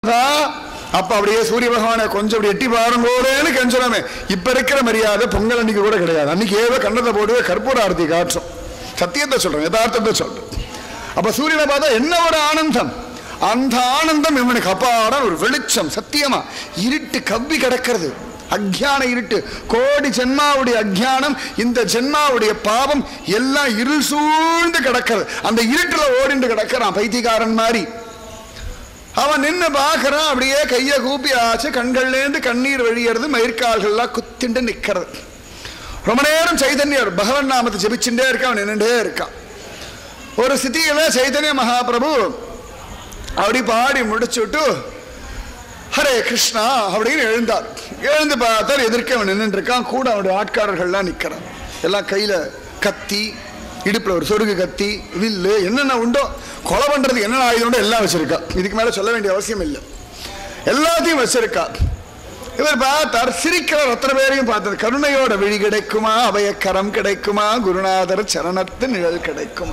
ஆ, அப்ப அப்படியே சூரிய பகவானை கொஞ்சம் அப்படி எட்டி பாருங்கோடேன்னு கெஞ்சலாமே இப்ப இருக்கிற மரியாதை பொங்கல் அன்னைக்கு கூட கிடையாது அன்னைக்கு ஏதோ கண்ணத்தை போடுவே கற்பூர ஆரத்தி காட்டும் சத்தியத்தை சொல்றேன் யதார்த்தத்தை சொல்றேன் அப்ப சூரியனை பார்த்தா என்ன ஒரு ஆனந்தம் அந்த ஆனந்தம் இவனுக்கு அப்பாட ஒரு வெளிச்சம் சத்தியமா இருட்டு கவ்வி கிடக்கிறது அக்ஞான இருட்டு கோடி ஜென்மாவுடைய அக்ஞானம் இந்த ஜென்மாவுடைய பாவம் எல்லாம் இருள் சூழ்ந்து கிடக்கிறது அந்த இருட்டுல ஓடிண்டு கிடக்கிறான் பைத்தியக்காரன் மாதிரி அவன் நின்று பார்க்கறான் அப்படியே கையை கூப்பி ஆச்சு கண்கள்லேருந்து கண்ணீர் வழியறது மயிர்கால்கள்லாம் குத்திண்டு நிக்கிறது ரொம்ப நேரம் சைதன்யர் பகவன் நாமத்தை ஜெபிச்சுட்டே இருக்கான் அவன் நின்றுட்டே இருக்கான் ஒரு ஸ்திதியில சைதன்ய மகாபிரபு அப்படி பாடி முடிச்சுட்டு ஹரே கிருஷ்ணா அப்படின்னு எழுந்தார் எழுந்து பார்த்தார் எதிர்க்க அவன் நின்றுட்டு இருக்கான் கூட அவனுடைய ஆட்காரர்கள்லாம் நிற்கிறான் எல்லாம் கையில கத்தி இடுப்புல ஒரு சொருகு கத்தி வில்லு என்னென்ன உண்டோ கொலை பண்றதுக்கு என்னென்ன ஆயுதம் உண்டோ எல்லாம் வச்சிருக்கா இதுக்கு மேல சொல்ல வேண்டிய அவசியம் இல்லை எல்லாத்தையும் வச்சிருக்கா இவர் பார்த்தார் சிரிக்கிற ரத்தன பேரையும் பார்த்தது கருணையோட விழி கிடைக்குமா அபயக்கரம் கிடைக்குமா குருநாதர் சரணத்து நிழல் கிடைக்குமா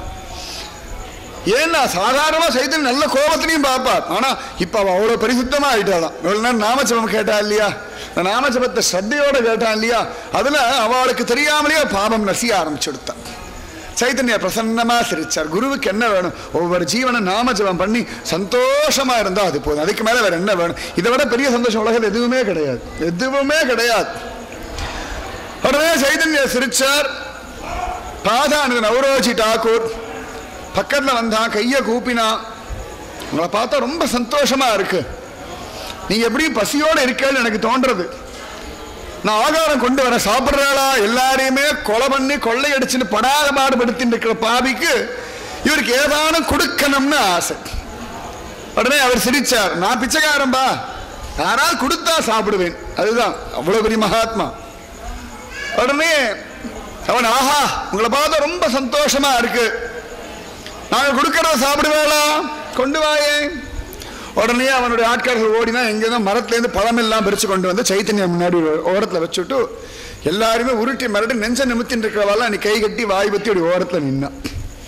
ஏன்னா சாதாரணமா சைத்தன் நல்ல கோபத்திலையும் பார்ப்பார் ஆனா இப்ப அவ அவ்வளவு பரிசுத்தமா ஆயிட்டாளாம் இவ்வளவு நேரம் நாமஜபம் கேட்டா இல்லையா இந்த நாமஜபத்தை ஸ்ரத்தையோட கேட்டான் இல்லையா அதுல அவளுக்கு தெரியாமலேயே பாபம் நசிய ஆரம்பிச்சுடுத்தான் சைத்தன்யா பிரசன்னமா சிரிச்சார் குருவுக்கு என்ன வேணும் ஒவ்வொரு ஜீவனை நாமஜபம் பண்ணி சந்தோஷமா இருந்தா அது போதும் அதுக்கு மேல வேற என்ன வேணும் இதை விட பெரிய சந்தோஷம் உலகத்தில் எதுவுமே கிடையாது எதுவுமே கிடையாது உடனே சைதன்யா சிரிச்சார் பாதானது நவரோஜி டாக்கூர் பக்கத்துல வந்தான் கையை கூப்பினான் உங்களை பார்த்தா ரொம்ப சந்தோஷமா இருக்கு நீங்க எப்படியும் பசியோட இருக்கேன்னு எனக்கு தோன்றது நான் ஆகாரம் கொண்டு வர சாப்பிடுறாளா எல்லாரையுமே கொலை பண்ணி கொள்ளையடிச்சுன்னு படாத பாடுபடுத்திட்டு இருக்கிற பாவிக்கு இவருக்கு ஏதானும் கொடுக்கணும்னு ஆசை உடனே அவர் சிரிச்சார் நான் பிச்சைக்காரன்பா யாராவது கொடுத்தா சாப்பிடுவேன் அதுதான் அவ்வளவு பெரிய மகாத்மா உடனே அவன் ஆஹா உங்களை பார்த்தா ரொம்ப சந்தோஷமா இருக்கு நாங்க கொடுக்கறத சாப்பிடுவேளா கொண்டு வாயே உடனே அவனுடைய ஆட்காரர்கள் ஓடினா எங்கேயோ மரத்துலேருந்து பழம் எல்லாம் பறிச்சு கொண்டு வந்து சைத்தன்யம் முன்னாடி ஒரு ஓரத்தில் வச்சுட்டு எல்லாருமே உருட்டி மரட்டி நெஞ்ச நிமித்தின்னு இருக்கிறவாள் நீ கை கட்டி வாய் பத்தி அப்படி ஓரத்தில் நின்னான்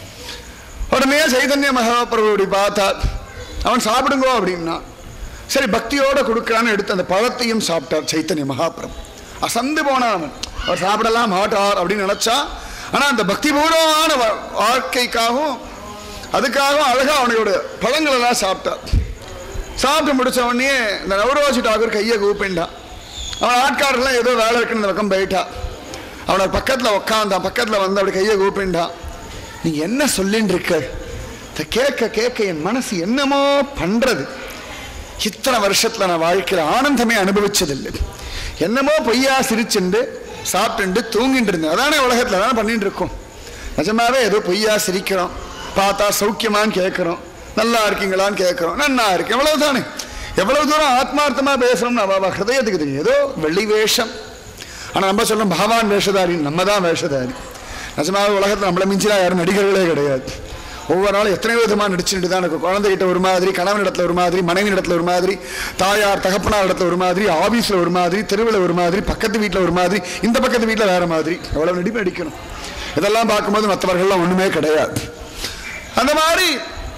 உடனே சைதன்ய மகாபிரபு இப்படி பார்த்தார் அவன் சாப்பிடுங்கோ அப்படின்னா சரி பக்தியோட கொடுக்கறான்னு எடுத்து அந்த பழத்தையும் சாப்பிட்டார் சைத்தன்ய மகாபிரபு அசந்து போனான் அவன் அவர் சாப்பிடலாம் மாட்டார் அப்படின்னு நினைச்சா ஆனா அந்த பக்திபூர்வமான வா- வாழ்க்கைக்காகவும் அதுக்காகவும் அழகா அவனோட பழங்கள் எல்லாம் சாப்பிட்டார் சாப்பிட்டு முடிச்ச உடனே இந்த நவரோஜி டாகூர் கையை கூப்பிண்டான் அவன் ஆட்காரெல்லாம் ஏதோ வேலை இருக்குன்னு இந்த பக்கம் போயிட்டா அவனோட பக்கத்துல உட்காந்தான் பக்கத்துல வந்து அப்படி கையை கூப்பிண்டான் நீ என்ன சொல்லின்னு இருக்க இதை கேட்க கேட்க என் மனசு என்னமோ பண்றது இத்தனை வருஷத்துல நான் வாழ்க்கையில ஆனந்தமே அனுபவிச்சதில்லை என்னமோ பொய்யா சிரிச்சுண்டு சாப்பிட்டுண்டு தூங்கிட்டு இருந்தேன் அதானே உலகத்துல தானே பண்ணிட்டு இருக்கோம் நிஜமாவே ஏதோ பொய்யா சிரிக்கிறோம் பார்த்தா சௌக்கியமான்னு கேட்கிறோம் நல்லா இருக்கீங்களான்னு கேட்கிறோம் நன்னா இருக்கு எவ்வளவுதானே எவ்வளவு தூரம் ஆத்மார்த்தமா பேசுறோம்னு அவ அவ ஹிருதயத்துக்கு தெரியும் ஏதோ வெள்ளி வேஷம் ஆனா நம்ம சொல்றோம் பகவான் வேஷதாரி நம்ம தான் வேஷதாரி நிஜமாவே உலகத்துல நம்மளை மிஞ்சினா யாரும் நடிகர்களே கிடையாது ஒவ்வொரு நாளும் எத்தனையோ விதமாக நடிச்சுட்டு தான் இருக்கும் குழந்தைகிட்ட ஒரு மாதிரி கணவன் இடத்துல ஒரு மாதிரி மனைவி இடத்துல ஒரு மாதிரி தாயார் தகப்பனார் இடத்துல ஒரு மாதிரி ஆபீஸ்ல ஒரு மாதிரி தெருவில் ஒரு மாதிரி பக்கத்து வீட்டில் ஒரு மாதிரி இந்த பக்கத்து வீட்டில் வேற மாதிரி எவ்வளவு நடிப்பு நடிக்கணும் இதெல்லாம் பார்க்கும்போது மற்றவர்கள்லாம் ஒண்ணுமே கிடையாது அந்த மாதிரி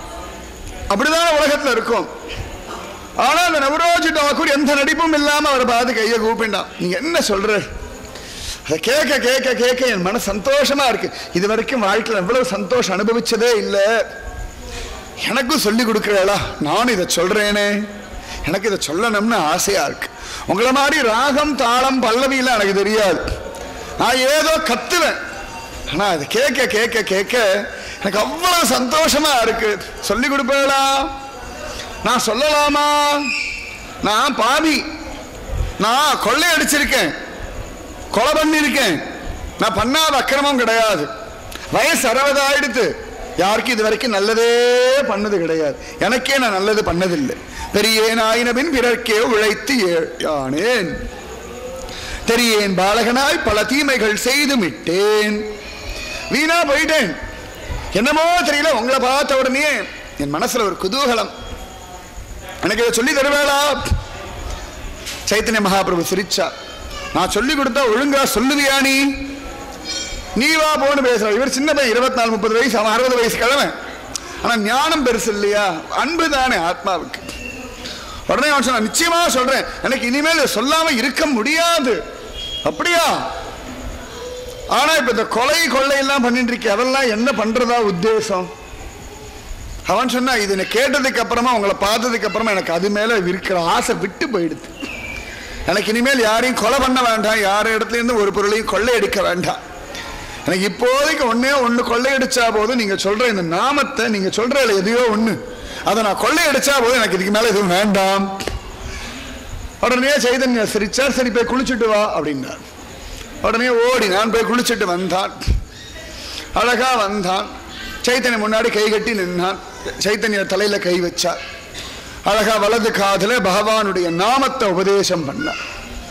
அப்படிதான் உலகத்துல இருக்கும் ஆனா அந்த நவரோஜி டாக்கூர் எந்த நடிப்பும் இல்லாம அவரை பார்த்து கையை கூப்பிண்டான் நீங்க என்ன சொல்ற அதை கேட்க கேட்க கேட்க என் மன சந்தோஷமா இருக்கு இது வரைக்கும் வாழ்க்கையில் எவ்வளவு சந்தோஷம் அனுபவிச்சதே இல்லை எனக்கும் சொல்லி கொடுக்குறேளா நானும் இதை சொல்றேனே எனக்கு இதை சொல்லணும்னு ஆசையா இருக்கு உங்களை மாதிரி ராகம் தாளம் பல்லவியெல்லாம் எனக்கு தெரியாது நான் ஏதோ கத்துவேன் ஆனா அதை கேட்க கேட்க கேட்க எனக்கு அவ்வளவு சந்தோஷமா இருக்கு சொல்லி கொடுப்பேளா நான் சொல்லலாமா நான் பாவி நான் கொள்ளையடிச்சிருக்கேன் கொலை பண்ணியிருக்கேன் நான் பண்ணாத அக்கிரமம் கிடையாது வயசு அறுபது ஆயிடுத்து யாருக்கும் இது வரைக்கும் நல்லதே பண்ணது கிடையாது எனக்கே நான் நல்லது பண்ணதில்லை பெரியேன் ஆயினபின் பிறர்க்கே உழைத்து ஏ- யானேன் தெரியேன் பாலகனாய் பல தீமைகள் செய்து விட்டேன் வீணா போயிட்டேன் என்னமோ தெரியல உங்களை பார்த்த உடனே என் மனசுல ஒரு குதூகலம் எனக்கு இதை சொல்லி தருவேளா சைத்தன்ய மகாபிரபு சிரிச்சா நான் சொல்லி கொடுத்தா ஒழுங்கா சொல்லுவியா நீ நீ வா போன்னு பேசுற இவர் சின்ன பையன் இருபத்தி நாலு முப்பது வயசு அவன் அறுபது வயசு கிழவன் ஆனா ஞானம் பெருசு இல்லையா அன்பு தானே ஆத்மாவுக்கு உடனே அவன் சொன்னான் நிச்சயமா சொல்றேன் எனக்கு இனிமேல் இதை சொல்லாம இருக்க முடியாது அப்படியா ஆனா இப்ப இந்த கொலை கொள்ளை எல்லாம் பண்ணிட்டு இருக்கே அதெல்லாம் என்ன பண்றதா உத்தேசம் அவன் சொன்னா இது என்னை கேட்டதுக்கு அப்புறமா உங்களை பார்த்ததுக்கு அப்புறமா எனக்கு அது மேல இருக்கிற ஆசை விட்டு போயிடுது எனக்கு இனிமேல் யாரையும் கொலை பண்ண வேண்டாம் யார் இடத்துல இருந்து ஒரு பொருளையும் கொள்ளையடிக்க வேண்டாம் எனக்கு இப்போதைக்கு ஒண்ணே ஒண்ணு கொள்ளையடிச்சா போதும் நீங்க சொல்ற இந்த நாமத்தை நீங்க சொல்ற எதையோ ஒண்ணு அதை நான் கொள்ளையடிச்சா போதும் எனக்கு இதுக்கு மேல எதுவும் வேண்டாம் உடனே சைதன்யா சிரிச்சார் சரி போய் குளிச்சுட்டு வா அப்படின்னார் உடனே ஓடி நான் போய் குளிச்சுட்டு வந்தான் அழகா வந்தான் சைத்தன்ய முன்னாடி கை கட்டி நின்னான் சைத்தன்ய தலையில கை வச்சார் அழகா வலது காதுல பகவானுடைய நாமத்தை உபதேசம் பண்ணார்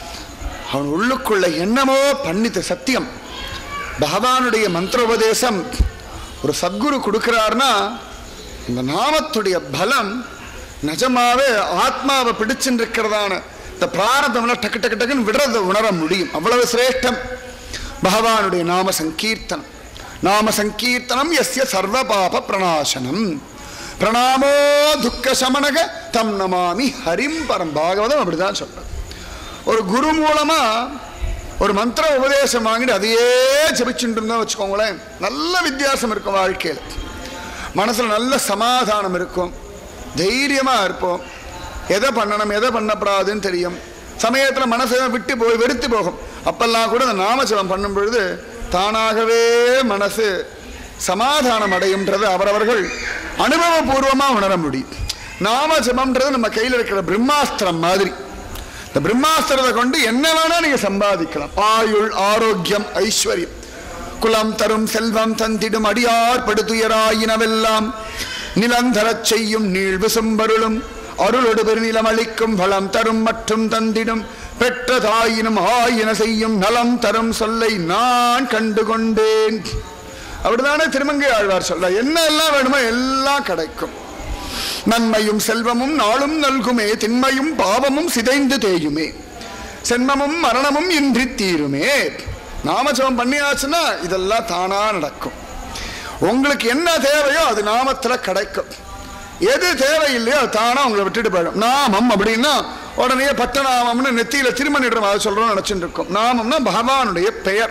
அவன் உள்ளுக்குள்ள என்னமோ பண்ணித்த சத்தியம் பகவானுடைய மந்திர உபதேசம் ஒரு சத்குரு கொடுக்கிறார்னா இந்த நாமத்துடைய பலம் நிஜமாவே ஆத்மாவை பிடிச்சுட்டு இருக்கிறதான இந்த பிராரதம்லாம் டக்கு டக்கு டக்குன்னு விடுறதை உணர முடியும் அவ்வளவு சிரேஷ்டம் பகவானுடைய நாம சங்கீர்த்தனம் நாம சங்கீர்த்தனம் எஸ்ய சர்வ பாப பிரணாசனம் பிரணாமோ துக்க சமனக தம் நமாமி ஹரிம் பரம் பாகவதம் அப்படிதான் சொல்றது ஒரு குரு மூலமா ஒரு மந்திர உபதேசம் வாங்கிட்டு அதையே ஜபிச்சுட்டு இருந்தா வச்சுக்கோங்களேன் நல்ல வித்தியாசம் இருக்கும் வாழ்க்கையில் மனசுல நல்ல சமாதானம் இருக்கும் தைரியமா இருப்போம் எதை பண்ணணும் எதை பண்ணப்படாதுன்னு தெரியும் சமயத்துல மனசை விட்டு போய் வெறுத்து போகும் அப்பெல்லாம் கூட இந்த நாமஜபம் பண்ணும் பொழுது தானாகவே மனசு சமாதானம் அடையும்ன்றது அவரவர்கள் அனுபவபூர்வமா உணர முடியும் நாமஜபம்ன்றது நம்ம கையில் இருக்கிற பிரம்மாஸ்திரம் மாதிரி இந்த பிரம்மாஸ்திரத்தை கொண்டு என்ன வேணா நீங்க சம்பாதிக்கலாம் ஆயுள் ஆரோக்கியம் ஐஸ்வர்யம் குலம் தரும் செல்வம் தந்திடும் அடியார் படுதுயராயினவெல்லாம் நிலந்தரச் செய்யும் நீழ்வு செம்பருளும் அருளொடு பெருநிலம் அளிக்கும் வளம் தரும் மற்றும் தந்திடும் பெற்ற தாயினும் ஆயின செய்யும் நலம் தரும் சொல்லை நான் கண்டு கொண்டேன் அப்படிதானே திருமங்கை ஆழ்வார் சொல்ற என்ன எல்லாம் வேணுமோ எல்லாம் கிடைக்கும் நன்மையும் செல்வமும் நாளும் நல்குமே திண்மையும் பாவமும் சிதைந்து தேயுமே சென்மமும் மரணமும் இன்றி தீருமே நாமஜபம் பண்ணியாச்சுன்னா இதெல்லாம் தானா நடக்கும் உங்களுக்கு என்ன தேவையோ அது நாமத்துல கிடைக்கும் எது தேவையில்லையோ அது தானா உங்களை விட்டுட்டு போயிடும் நாமம் அப்படின்னா உடனே பட்டநாமம்னு நெத்தியில திருமணிடுறோம் அதை சொல்றோம் நினைச்சுட்டு இருக்கோம் நாமம்னா பகவானுடைய பெயர்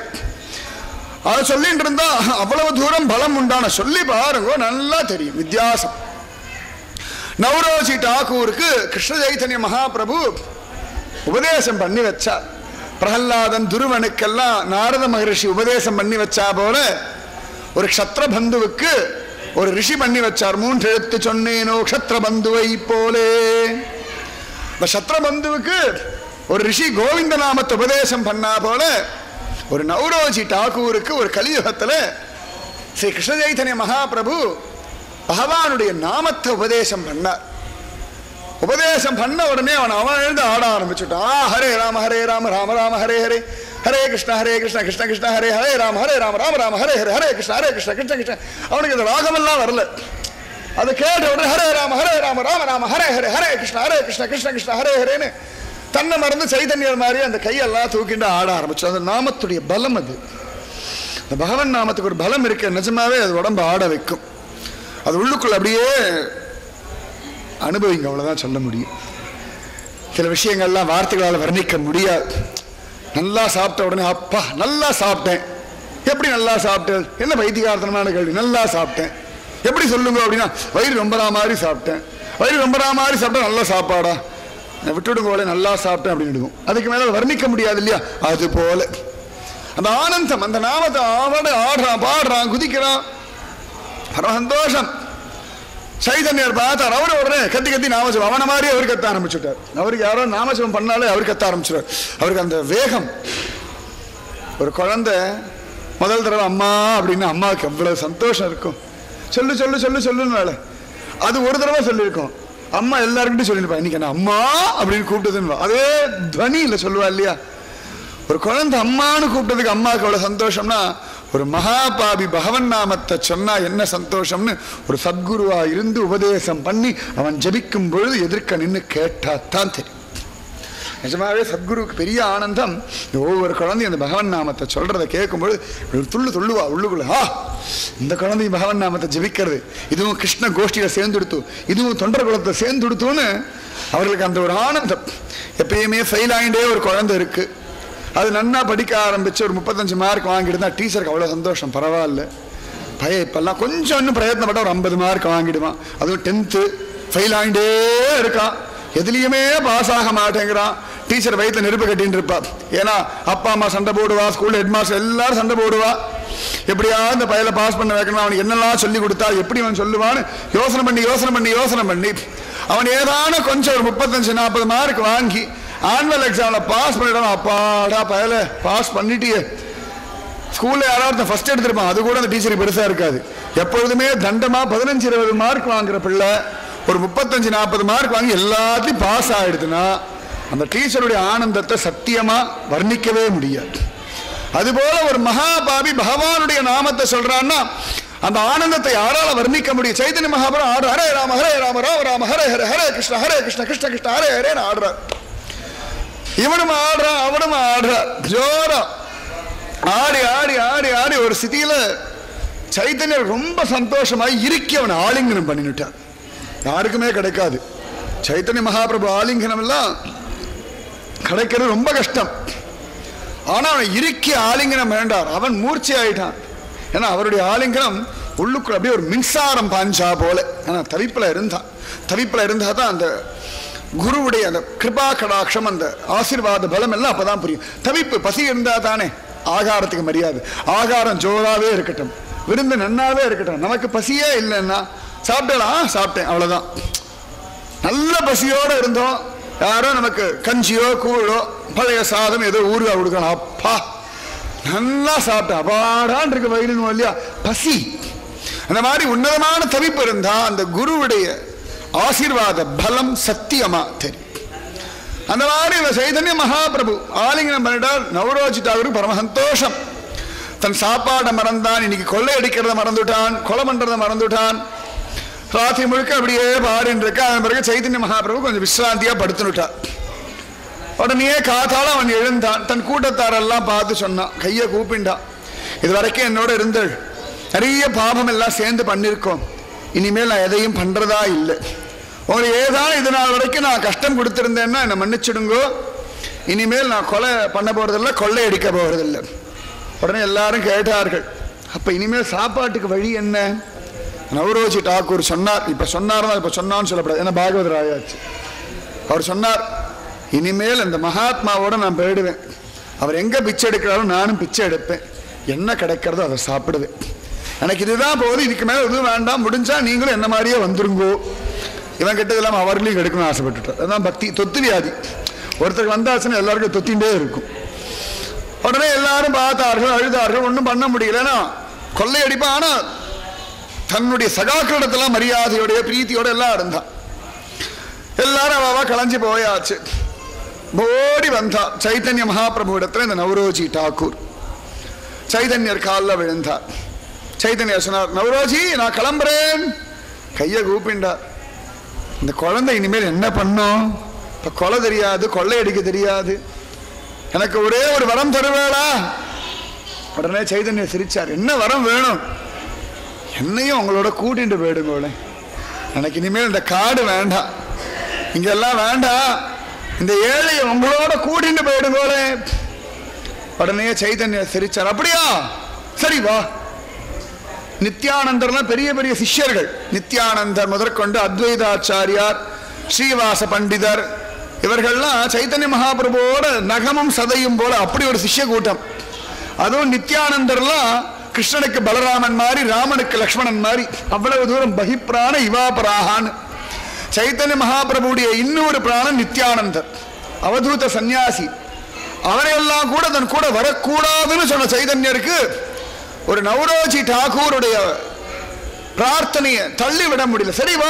அதை சொல்லிட்டு இருந்தா அவ்வளவு தூரம் பலம் உண்டான சொல்லி பாருங்க நல்லா தெரியும் வித்தியாசம் நவரோஜி டாகூருக்கு கிருஷ்ண சைத்தன்ய மகாபிரபு உபதேசம் பண்ணி வச்சார் பிரகல்லாதன் துருவனுக்கெல்லாம் நாரத மகரிஷி உபதேசம் பண்ணி வச்சா போல ஒரு க்ஷத்ர பந்துவுக்கு ஒரு ரிஷி பண்ணி வச்சார் மூன்று எழுத்து சொன்னேனோ க்ஷத்ர பந்துவை போலே இந்த சத்ர பந்துவுக்கு ஒரு ரிஷி கோவிந்த நாமத்தை உபதேசம் பண்ணா போல ஒரு நவரோஜி டாகூருக்கு ஒரு கலியுகத்துல ஸ்ரீ கிருஷ்ண சைத்தன்ய மகாபிரபு பகவானுடைய நாமத்தை உபதேசம் பண்ணார் உபதேசம் பண்ண உடனே அவன் அவன் எழுந்து ஆட ஆரம்பிச்சுட்டான் ஆ, ஹரே ராம ஹரே ராம ராம ராம ஹரே ஹரே ஹரே கிருஷ்ண ஹரே கிருஷ்ண கிருஷ்ண கிருஷ்ண ஹரே ஹரே ராம ஹரே ராம ராம ராம ஹரே ஹரே ஹரே கிருஷ்ண ஹரே கிருஷ்ண கிருஷ்ண கிருஷ்ண அவனுக்கு இந்த ராகமெல்லாம் வரல அதை கேட்ட உடனே ஹரே ராம ஹரே ராம ராம ராம ஹரே ஹரே ஹரே கிருஷ்ண ஹரே கிருஷ்ண கிருஷ்ண கிருஷ்ண ஹரே ஹரேன்னு தன்னை மறந்து சைதன்யர் மாதிரி அந்த கையெல்லாம் தூக்கிட்டு ஆட ஆரம்பிச்சு அந்த நாமத்துடைய பலம் அது இந்த பகவன் நாமத்துக்கு ஒரு பலம் இருக்கு நிஜமாவே அது உடம்பு ஆட வைக்கும் அது உள்ளுக்குள்ள அப்படியே அனுபவிங்க அவ்வளவுதான் சொல்ல முடியும் சில விஷயங்கள்லாம் வார்த்தைகளால் வர்ணிக்க முடியாது நல்லா சாப்பிட்ட உடனே அப்பா நல்லா சாப்பிட்டேன் எப்படி நல்லா சாப்பிட்டேன் என்ன பைத்தியகார்த்தனமான கேள்வி நல்லா சாப்பிட்டேன் எப்படி சொல்லுங்க அப்படின்னா வயிறு ரொம்பரா மாதிரி சாப்பிட்டேன் வயிறு ரொம்பரா மாதிரி சாப்பிட்டா நல்ல சாப்பாடா நான் விட்டுடுங்க போல நல்லா சாப்பிட்டேன் அப்படின்னு இருக்கும். அதுக்கு மேல வர்ணிக்க முடியாது இல்லையா அது போல அந்த ஆனந்தம் அந்த நாமத்தை ஆவட ஆடுறான் பாடுறான் குதிக்கிறான் பரம சந்தோஷம் சைதன்யர் பார்த்தார் அவரு உடனே கத்தி கத்தி நாமஜபம் அவன மாதிரி அவர் கத்த ஆரம்பிச்சுட்டார் அவருக்கு யாரோ நாமஜபம் பண்ணாலே அவர் கத்த ஆரம்பிச்சிட்டார் அவருக்கு அந்த வேகம் ஒரு குழந்தை முதல் தடவை அம்மா அப்படின்னு அம்மாவுக்கு எவ்வளவு சந்தோஷம் இருக்கும் சொல்லு சொல்லு சொல்லு சொல்லுன்னு வேலை அது ஒரு தடவை சொல்லியிருக்கோம் அம்மா எல்லாருக்கிட்டையும் சொல்லியிருப்பா இன்னைக்கு என்ன அம்மா அப்படின்னு கூப்பிட்டதுன்னு அதே துவனியில் சொல்லுவா இல்லையா ஒரு குழந்தை அம்மான்னு கூப்பிட்டதுக்கு அம்மாவுக்கு எவ்வளவு சந்தோஷம்னா ஒரு மகாபாபி பகவன் நாமத்தை சொன்னா என்ன சந்தோஷம்னு ஒரு சத்குருவா இருந்து உபதேசம் பண்ணி அவன் ஜெபிக்கும் பொழுது எதிர்க்க நின்று கேட்டாத்தான் தெரியும் நிஜமாவே சத்குருவுக்கு பெரிய ஆனந்தம் இந்த ஒவ்வொரு குழந்தையும் அந்த பகவன் நாமத்தை சொல்றதை கேட்கும்பொழுது இப்படி ஒரு துள்ளு துள்ளுவா உள்ளுக்குள்ள ஆ இந்த குழந்தையும் பகவன் நாமத்தை ஜெபிக்கிறது இதுவும் கிருஷ்ண கோஷ்டியில சேர்ந்துடுத்து இதுவும் தொண்டர் குலத்தை சேர்ந்துடுத்துன்னு அவர்களுக்கு அந்த ஒரு ஆனந்தம் எப்பயுமே ஃபெயில் ஆகிட்டே ஒரு குழந்தை இருக்கு அது நன்னா படிக்க ஆரம்பிச்சு ஒரு முப்பத்தஞ்சு மார்க் வாங்கிட்டு டீச்சருக்கு அவ்வளோ சந்தோஷம் பரவாயில்ல பையன் இப்பெல்லாம் கொஞ்சம் இன்னும் பிரயத்னப்பட்ட ஒரு ஐம்பது மார்க் வாங்கிடுவான் அதுவும் டென்த்து ஃபெயில் ஆகிட்டே இருக்கான் எதுலேயுமே பாஸ் ஆக மாட்டேங்கிறான் டீச்சர் வயிற்றுல நெருப்பு கட்டின்னு இருப்பா ஏன்னா அப்பா அம்மா சண்டை போடுவா ஸ்கூல் ஹெட் மாஸ்டர் எல்லாரும் சண்டை போடுவா எப்படியாவது இந்த பையலை பாஸ் பண்ண வைக்கணும் அவனுக்கு என்னெல்லாம் சொல்லி கொடுத்தா எப்படி அவன் சொல்லுவான்னு யோசனை பண்ணி யோசனை பண்ணி யோசனை பண்ணி அவன் ஏதான கொஞ்சம் ஒரு முப்பத்தஞ்சு நாற்பது மார்க் வாங்கி ஆனுவல் எக்ஸாமில் பாஸ் பண்ணிடணும் அப்பாடா பயலை பாஸ் பண்ணிட்டியே ஸ்கூல்ல யாராவது ஃபர்ஸ்ட் எடுத்திருப்பான் அது கூட அந்த டீச்சருக்கு பெருசா இருக்காது எப்பொழுதுமே தண்டமா பதினஞ்சு இருபது மார்க் வாங்குற பிள்ளை ஒரு முப்பத்தஞ்சு நாற்பது மார்க் வாங்கி எல்லாத்தையும் பாஸ் ஆயிடுதுன்னா அந்த டீச்சருடைய ஆனந்தத்தை சத்தியமா வர்ணிக்கவே முடியாது அதுபோல ஒரு மகாபாபி பகவானுடைய நாமத்தை சொல்றான்னா அந்த ஆனந்தத்தை யாரால வர்ணிக்க முடியும் சைதன்ய மகாபுரம் ஆடு ஹரே ராம ஹரே ராம ராம ராம ஹரே ஹரே ஹரே கிருஷ்ண ஹரே கிருஷ்ண கிருஷ்ண கிருஷ்ண ஹரே ஹரேன்னு ஆடுறார் இவனும் ஆடுறான் அவனும் ஆடுறான் ஜோரா ஆடி ஆடி ஆடி ஆடி ஒரு ஸ்திதியில சைத்தன்யர் ரொம்ப சந்தோஷமாய் இறுக்கி அவனை ஆலிங்கனம் பண்ணிவிட்டார் யாருக்குமே கிடைக்காது சைத்தன்ய மகாபிரபு ஆலிங்கனம் எல்லாம் கிடைக்கிறது ரொம்ப கஷ்டம் ஆனா அவனை இறுக்கி ஆலிங்கனம் வேண்டார் அவன் மூர்ச்சி ஆயிட்டான் ஏன்னா அவருடைய ஆலிங்கனம் உள்ளுக்குள்ள அப்படியே ஒரு மின்சாரம் பாஞ்சா போல ஏன்னா தவிப்புல இருந்தான் தவிப்புல இருந்தா தான் அந்த குருவுடைய அந்த கிருபா கடாட்சம் அந்த ஆசீர்வாத பலம் எல்லாம் அப்பதான் புரியும் தவிப்பு பசி இருந்தா தானே ஆகாரத்துக்கு மரியாதை ஆகாரம் ஜோராவே இருக்கட்டும் விருந்து நன்னாவே இருக்கட்டும் நமக்கு பசியே இல்லைன்னா சாப்பிட்டா சாப்பிட்டேன் அவ்வளவுதான் நல்ல பசியோட இருந்தோம் யாரோ நமக்கு கஞ்சியோ கூழோ பழைய சாதம் ஏதோ ஊறுகா கொடுக்கணும் அப்பா நல்லா சாப்பிட்டேன் அபாடான் இருக்கு வயிறுன்னு இல்லையா பசி அந்த மாதிரி உன்னதமான தவிப்பு இருந்தா அந்த குருவுடைய ஆசீர்வாத பலம் சத்தியமா தெரியும் அந்த மாதிரி இவ சைதன்ய மகாபிரபு ஆலிங்கனம் பண்ணிட்டால் நவரோஜி தாகூருக்கு பரம சந்தோஷம் தன் சாப்பாடை மறந்தான் இன்னைக்கு கொள்ளையடிக்கிறத மறந்துட்டான் கொலை பண்றதை மறந்துட்டான் ராத்திரி முழுக்க அப்படியே பாடின்னு இருக்க அதன் பிறகு சைதன்ய மகாபிரபு கொஞ்சம் விசிராந்தியா படுத்துனுட்டான் உடனே காத்தால அவன் எழுந்தான் தன் கூட்டத்தாரெல்லாம் பார்த்து சொன்னான் கையை கூப்பிண்டான் இது வரைக்கும் என்னோட இருந்தள் நிறைய பாபம் எல்லாம் சேர்ந்து பண்ணியிருக்கோம் இனிமேல் நான் எதையும் பண்றதா இல்லை உங்களுக்கு ஏதாவது இது நாள் வரைக்கும் நான் கஷ்டம் கொடுத்திருந்தேன்னா என்னை மன்னிச்சிடுங்கோ இனிமேல் நான் கொலை பண்ண போறதில்ல கொள்ளை அடிக்க போறதில்லை உடனே எல்லாரும் கேட்டார்கள் அப்ப இனிமேல் சாப்பாட்டுக்கு வழி என்ன நவரோஜி டாக்கூர் சொன்னார் இப்ப சொன்னார் தான் இப்ப சொன்னான்னு சொல்லப்படாது ஏன்னா பாகவதர் ஆயாச்சு அவர் சொன்னார் இனிமேல் அந்த மகாத்மாவோட நான் போயிடுவேன் அவர் எங்க பிச்சை எடுக்கிறாரோ நானும் பிச்சை எடுப்பேன் என்ன கிடைக்கிறதோ அதை சாப்பிடுவேன் எனக்கு இதுதான் போகுது இதுக்கு மேல எதுவும் வேண்டாம் முடிஞ்சா நீங்களும் என்ன மாதிரியே வந்துருங்கோ இவன் கிட்ட இல்லாம அவர்களையும் எடுக்கணும்னு ஆசைப்பட்டுட்டார் அதான் பக்தி தொத்து வியாதி ஒருத்தருக்கு வந்தாச்சுன்னா எல்லாருக்கும் தொத்திண்டே இருக்கும் உடனே எல்லாரும் பார்த்தார்கள் அழுதார்கள் ஒன்றும் பண்ண முடியலன்னா கொள்ளையடிப்பான் ஆனா தன்னுடைய சகாக்களிடத்துல மரியாதையோடைய பிரீத்தியோட எல்லாம் இருந்தான் எல்லாரும் அவாவா களைஞ்சு போயாச்சு ஓடி வந்தா சைத்தன்ய மகாபிரபு இடத்துல இந்த நவரோஜி டாக்கூர் சைதன்யர் காலில் விழுந்தார் சைதன்யர் சொன்னார் நவரோஜி நான் கிளம்புறேன் கையை கூப்பிண்டார் இந்த குழந்தை இனிமேல் என்ன பண்ணும் இப்ப கொலை தெரியாது கொள்ளையடிக்க தெரியாது எனக்கு ஒரே ஒரு வரம் தருவேளா உடனே சைதன்யர் சிரிச்சார் என்ன வரம் வேணும் என்னையும் உங்களோட கூட்டிட்டு போயிடுங்களே எனக்கு இனிமேல் இந்த காடு வேண்டாம் இங்கெல்லாம் வேண்டாம் இந்த ஏழையை உங்களோட கூட்டிட்டு போயிடுங்களே உடனே சைதன்யர் சிரிச்சார் அப்படியா சரி வா நித்யானந்தர்லாம் பெரிய பெரிய சிஷ்யர்கள் நித்யானந்தர் முதற்கொண்டு அத்வைதாச்சாரியார் ஸ்ரீவாச பண்டிதர் இவர்கள்லாம் சைத்தன்ய மகாபிரபுவோட நகமும் சதையும் போல அப்படி ஒரு சிஷ்ய கூட்டம் அதுவும் நித்யானந்தர்லாம் கிருஷ்ணனுக்கு பலராமன் மாதிரி ராமனுக்கு லக்ஷ்மணன் மாதிரி அவ்வளவு தூரம் பகிப்பிராண இவாபராகான்னு சைத்தன்ய மகாபிரபுடைய இன்னொரு பிராணன் நித்யானந்தர் அவதூத சந்நியாசி அவரையெல்லாம் கூட தன் கூட வரக்கூடாதுன்னு சொன்ன சைதன்யருக்கு ஒரு நவரோஜி டாகூருடைய பிரார்த்தனையை தள்ளி விட முடியல சரி வா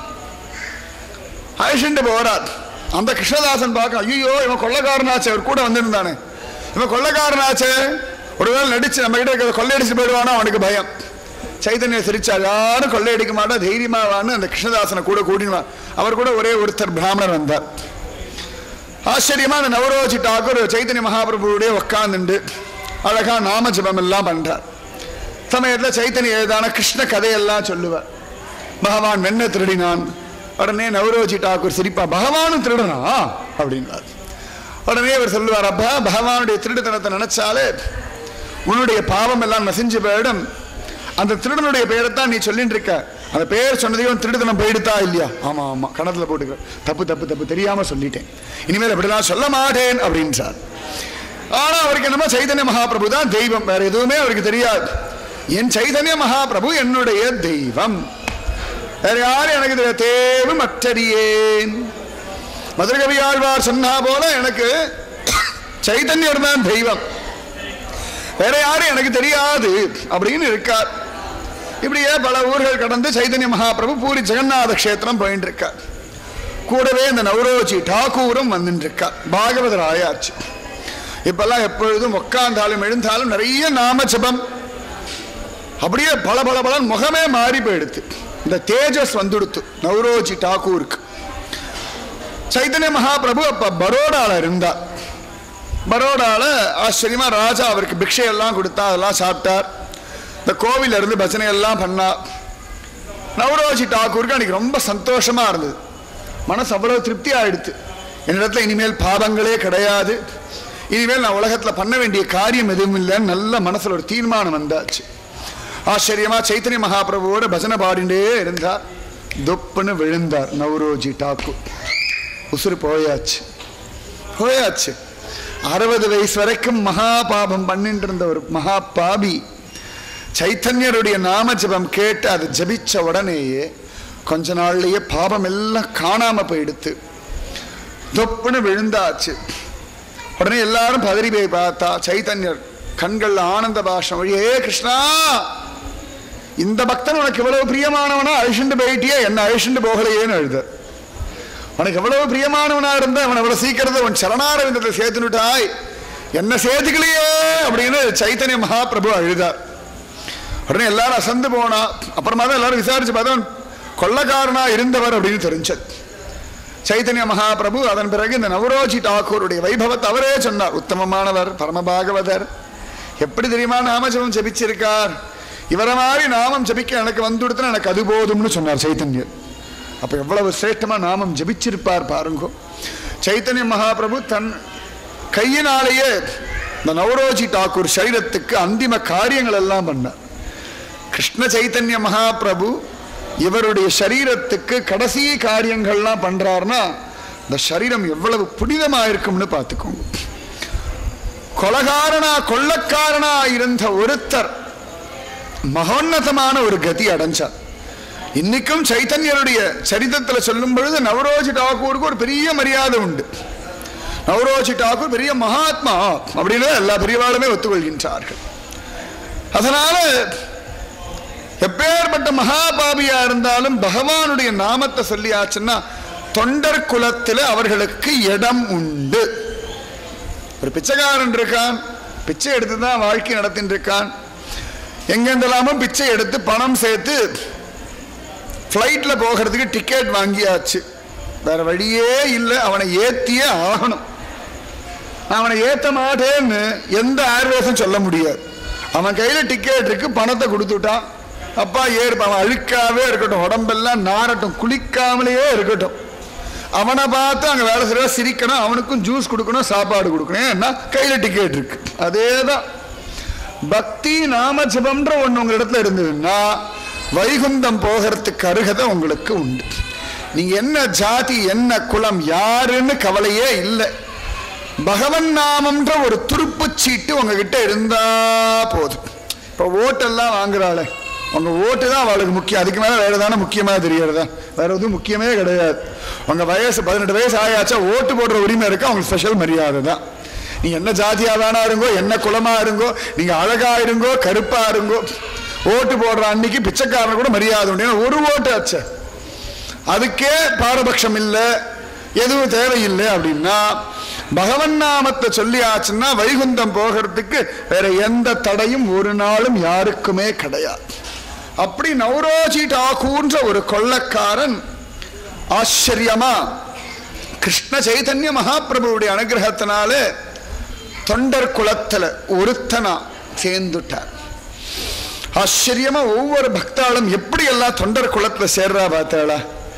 அழிச்சுட்டு போறார் அந்த கிருஷ்ணதாசன் பார்க்க ஐயோ இவன் கொள்ளக்காரனாச்சே அவர் கூட வந்திருந்தானே இவன் கொள்ளக்காரனாச்சே ஒருவேளை நடிச்சு நம்ம கிட்ட இருக்கிறத கொள்ளையடிச்சு போயிடுவானோ அவனுக்கு பயம் சைதன்ய சிரிச்சார் யாரும் கொள்ளையடிக்க மாட்டா தைரியமா வான்னு அந்த கிருஷ்ணதாசனை கூட கூட்டினுவான் அவர் கூட ஒரே ஒருத்தர் பிராமணர் வந்தார் ஆச்சரியமா அந்த நவரோஜி டாக்கூர் சைத்தன்ய மகாபிரபுடைய உட்காந்துண்டு அழகா நாம ஜபம் எல்லாம் பண்றார் சமயத்துல சைத்தன்ய ஏதான கிருஷ்ண கதையெல்லாம் சொல்லுவார் பகவான் வெண்ண திருடினான் உடனே நவரோஜி டாக்கூர் சிரிப்பா பகவானும் திருடனா அப்படின்னார் உடனே அவர் சொல்லுவார் அப்பா பகவானுடைய திருடுத்தனத்தை நினைச்சாலே உன்னுடைய பாவம் எல்லாம் நசிஞ்சு போயிடும் அந்த திருடனுடைய பெயரைத்தான் நீ சொல்லிட்டு இருக்க அந்த பெயர் சொன்னதையும் திருடுத்தனம் போயிடுதா இல்லையா ஆமா ஆமா கணத்துல போட்டுக்க தப்பு தப்பு தப்பு தெரியாம சொல்லிட்டேன் இனிமேல் அப்படிலாம் சொல்ல மாட்டேன் அப்படின்றார் ஆனா அவருக்கு என்னமோ சைதன்ய மகாபிரபு தான் தெய்வம் வேற எதுவுமே அவருக்கு தெரியாது என் சைதன்ய மகாபிரபு என்னுடைய தெய்வம் வேற யாரும் எனக்கு தெரிய- தேவும் அற்றறியேன் மதுரகவி ஆழ்வார் சொன்னா போல எனக்கு சைதன்யர் தான் தெய்வம் வேற யாரும் எனக்கு தெரியாது அப்படின்னு இருக்கார் இப்படியே பல ஊர்கள் கடந்து சைதன்ய மகாபிரபு பூரி ஜெகநாத கஷேத்திரம் போயிட்டு இருக்கார் கூடவே இந்த நவரோஜி டாக்கூரும் வந்துட்டு இருக்கார் பாகவதர் ஆயாச்சு இப்பெல்லாம் எப்பொழுதும் உட்கார்ந்தாலும் எழுந்தாலும் நிறைய நாம ஜபம் அப்படியே பல பல பலன் முகமே மாறி போயிடுத்து இந்த தேஜஸ் வந்துடுத்து நவரோஜி டாக்கூருக்கு சைதன்ய மகாபிரபு அப்ப பரோடால இருந்தார் பரோடால ஆச்சரியமா ராஜா அவருக்கு பிக்ஷை எல்லாம் கொடுத்தா அதெல்லாம் சாப்பிட்டார் இந்த கோவில்ல இருந்து பஜனை எல்லாம் பண்ணார் நவரோஜி டாக்கூருக்கு அன்னைக்கு ரொம்ப சந்தோஷமா இருந்தது மனசு அவ்வளவு திருப்தி ஆயிடுத்து என்னிடத்துல இனிமேல் பாவங்களே கிடையாது இனிமேல் நான் உலகத்துல பண்ண வேண்டிய காரியம் எதுவும் இல்லைன்னு நல்ல மனசுல ஒரு தீர்மானம் வந்தாச்சு ஆச்சரியமா சைத்தன்ய மகாபிரபுவோட பஜனை பாடிண்டே இருந்தார் தொப்புன்னு விழுந்தார் நவரோஜி டாக்கூர் உசுறு போயாச்சு போயாச்சு அறுபது வயசு வரைக்கும் மகா பாபம் பண்ணிட்டு இருந்த ஒரு மகா பாபி சைத்தன்யருடைய நாம ஜபம் கேட்டு அதை ஜபிச்ச உடனேயே கொஞ்ச நாள்லயே பாபம் எல்லாம் காணாம போயிடுத்து தொப்புன்னு விழுந்தாச்சு உடனே எல்லாரும் பதறி போய் பார்த்தா சைத்தன்யர் கண்கள்ல ஆனந்த பாஷம் வழியே கிருஷ்ணா இந்த பக்தன் உனக்கு இவ்வளவு பிரியமானவனா அழிச்சுண்டு போயிட்டியே என்ன அழிச்சுண்டு போகலையேன்னு எழுத உனக்கு எவ்வளவு பிரியமானவனா இருந்த அவன் எவ்வளவு சீக்கிரத்தை உன் சரணாரவிந்தத்தை சேர்த்துனுட்டாய் என்ன சேர்த்துக்கலையே அப்படின்னு சைத்தன்ய மகாபிரபு அழுதார் உடனே எல்லாரும் அசந்து போனா அப்புறமா தான் எல்லாரும் விசாரிச்சு பார்த்தா அவன் கொள்ளக்காரனா இருந்தவர் அப்படின்னு தெரிஞ்சது சைத்தன்ய மகாபிரபு அதன் பிறகு இந்த நவரோஜி டாக்கூருடைய வைபவத்தை அவரே சொன்னார் உத்தமமானவர் பரமபாகவதர் எப்படி தெரியுமா நாமஜபம் ஜபிச்சிருக்கார் இவரை மாதிரி நாமம் ஜபிக்க எனக்கு வந்துடுத்துனா எனக்கு அது போதும்னு சொன்னார் சைத்தன்யர் அப்ப எவ்வளவு சிரேஷ்டமா நாமம் ஜபிச்சிருப்பார் பாருங்கோ சைத்தன்ய மகாபிரபு தன் கையினாலேயே இந்த நவரோஜி டாக்கூர் சரீரத்துக்கு அந்திம காரியங்கள் எல்லாம் பண்ணார் கிருஷ்ண சைத்தன்ய மகாபிரபு இவருடைய சரீரத்துக்கு கடைசி காரியங்கள்லாம் பண்றாருன்னா இந்த சரீரம் எவ்வளவு புனிதமா இருக்கும்னு பார்த்துக்கோங்க கொலகாரனா கொள்ளக்காரனா இருந்த ஒருத்தர் மகோன்னதமான ஒரு கதி அடைஞ்சார் இன்னைக்கும் சைத்தன்யருடைய சரித்திரத்துல சொல்லும் பொழுது நவரோஜி டாக்கூருக்கு ஒரு பெரிய மரியாதை உண்டு நவரோஜி டாக்கூர் பெரிய மகாத்மா அப்படின்னு எல்லா பெரியவாளுமே ஒத்துக்கொள்கின்றார்கள் அதனால எப்பேற்பட்ட மகாபாபியா இருந்தாலும் பகவானுடைய நாமத்தை சொல்லியாச்சுன்னா தொண்டர் குலத்தில் அவர்களுக்கு இடம் உண்டு ஒரு பிச்சைக்காரன் இருக்கான் பிச்சை எடுத்து தான் வாழ்க்கை நடத்தின்னு இருக்கான் எங்கெந்தெல்லாமும் பிச்சை எடுத்து பணம் சேர்த்து ஃப்ளைட்டில் போகிறதுக்கு டிக்கெட் வாங்கியாச்சு வேற வழியே இல்லை அவனை ஏத்தியே ஆகணும் அவனை ஏத்த மாட்டேன்னு எந்த ஏர்வேஸும் சொல்ல முடியாது அவன் கையில டிக்கெட் இருக்கு பணத்தை கொடுத்துட்டான் அப்பா ஏறு அவன் அழுக்காவே இருக்கட்டும் உடம்பெல்லாம் நாரட்டும் குளிக்காமலேயே இருக்கட்டும் அவனை பார்த்து அங்க வேலை செய்ய சிரிக்கணும் அவனுக்கும் ஜூஸ் கொடுக்கணும் சாப்பாடு கொடுக்கணும் ஏன்னா கையில டிக்கெட் இருக்கு அதேதான் பக்தி நாம ஜபம்ன்ற ஒண்ணு உங்க இடத்துல இருந்ததுன்னா வைகுந்தம் போகிறதுக்கு அருகதை உங்களுக்கு உண்டு நீங்க என்ன ஜாதி என்ன குலம் யாருன்னு கவலையே இல்லை பகவன் நாமம்ன்ற ஒரு துருப்புச் சீட்டு உங்ககிட்ட இருந்தா போதும் இப்போ ஓட்டெல்லாம் வாங்குறாளே உங்க ஓட்டு தான் அவளுக்கு முக்கியம் அதுக்கு மேல வேற தானே முக்கியமா தெரியறதா வேற எதுவும் முக்கியமே கிடையாது உங்க வயசு பதினெட்டு வயசு ஆயாச்சா ஓட்டு போடுற உரிமை இருக்கு அவங்களுக்கு ஸ்பெஷல் மரியாதை தான் நீங்க என்ன ஜாதியா வேணா இருங்கோ என்ன குலமா இருங்கோ நீங்க அழகா இருங்கோ கருப்பா இருங்கோ ஓட்டு போடுற அன்னைக்கு பிச்சைக்காரன் கூட மரியாதை உண்டு ஏன்னா ஒரு ஓட்டு ஆச்சு அதுக்கே பாரபட்சம் இல்லை எதுவும் தேவையில்லை அப்படின்னா பகவன் நாமத்தை சொல்லியாச்சுன்னா வைகுந்தம் போகிறதுக்கு வேற எந்த தடையும் ஒரு நாளும் யாருக்குமே கிடையாது அப்படி நவரோஜி டாக்கூன்ற ஒரு கொள்ளக்காரன் ஆச்சரியமா கிருஷ்ண சைதன்ய மகாபிரபுவுடைய அனுகிரகத்தினால தொண்டர் குலத்துல ஒருத்தனா சேர்ந்துட்டார் ஆச்சரியமா ஒவ்வொரு பக்தாளும் எப்படி எல்லாம் தொண்டர் குலத்துல சேர்றா பார்த்தாளா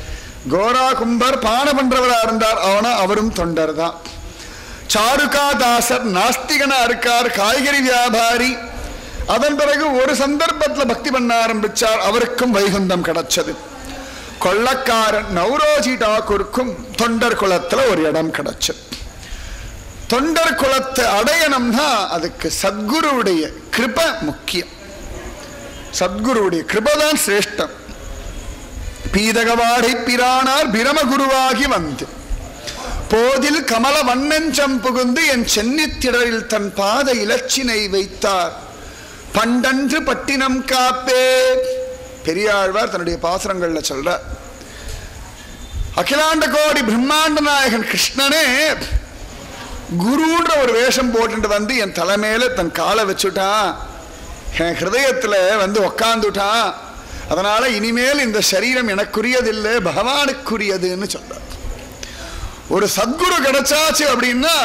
கோரா கும்பர் பான பண்றவரா இருந்தார் அவனா அவரும் தொண்டர் தான் சாருகாதாசர் நாஸ்திகனா இருக்கார் காய்கறி வியாபாரி அதன் பிறகு ஒரு சந்தர்ப்பத்தில் பக்தி பண்ண ஆரம்பிச்சார் அவருக்கும் வைகுந்தம் கிடைச்சது கொள்ளக்காரன் நவ்ரோஜி டாக்கூருக்கும் தொண்டர் குலத்துல ஒரு இடம் கிடைச்சது தொண்டர் குலத்தை அடையணும்னா அதுக்கு சத்குருவுடைய கிருப முக்கியம் சத்குருவுடைய கிருபதான் சிரேஷ்டம் பீதகவாடை பிரானார் பிரமகுருவாகி வந்து போதில் கமல வண்ணஞ்சம் புகுந்து என் சென்னித்திடரில் தன் பாத இலச்சினை வைத்தார் பண்டன்று பட்டினம் காப்பே பெரியாழ்வார் தன்னுடைய பாசுரங்கள்ல சொல்றார் அகிலாண்ட கோடி பிரம்மாண்ட நாயகன் கிருஷ்ணனே குருன்ற ஒரு வேஷம் போட்டுட்டு வந்து என் தலைமையில தன் காலை வச்சுட்டான் என் ஹிருதயத்துல வந்து உக்காந்துட்டான் அதனால இனிமேல் இந்த சரீரம் எனக்குரியதில்லை பகவானுக்குரியதுன்னு சொல்றார் ஒரு சத்குரு கிடைச்சாச்சு அப்படின்னா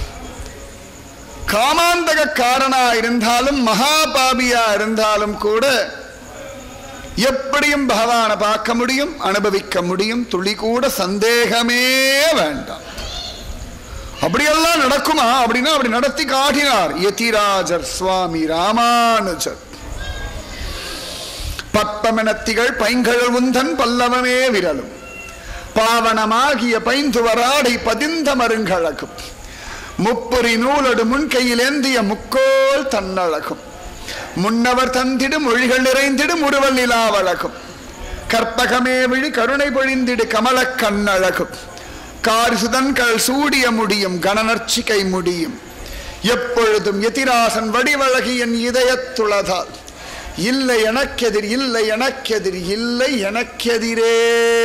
காமாந்தகக்காரனா இருந்தாலும் மகாபாபியா இருந்தாலும் கூட எப்படியும் பகவானை பார்க்க முடியும் அனுபவிக்க முடியும் துளி கூட சந்தேகமே வேண்டாம் அப்படியெல்லாம் நடக்குமா அப்படின்னா அப்படி நடத்தி காட்டினார் யதிராஜர் சுவாமி ராமானுஜர் பற்பமெனத்திகள் பைங்கழல் உந்தன் பல்லவமே விரலும் பாவனமாகிய பைந்துவராடை பதிந்த மருங்கழகும் முப்புரி நூலடு முன்கையில் ஏந்திய முக்கோல் தன்னழகும் முன்னவர் தந்திடு மொழிகள் நிறைந்திடு முறுவல் நிலாவழகும் கற்பகமே விழி கருணை பொழிந்திடு கமலக் கண்ணழகும் காரிசுதன்கள் சூடிய முடியும் கணநர்ச்சிகை முடியும் எப்பொழுதும் எதிராசன் வடிவழகி என் இதயத்துளதால் இல்லை எனக்கெதிர் இல்லை எனக்கெதிர் இல்லை எனக்கெதிரே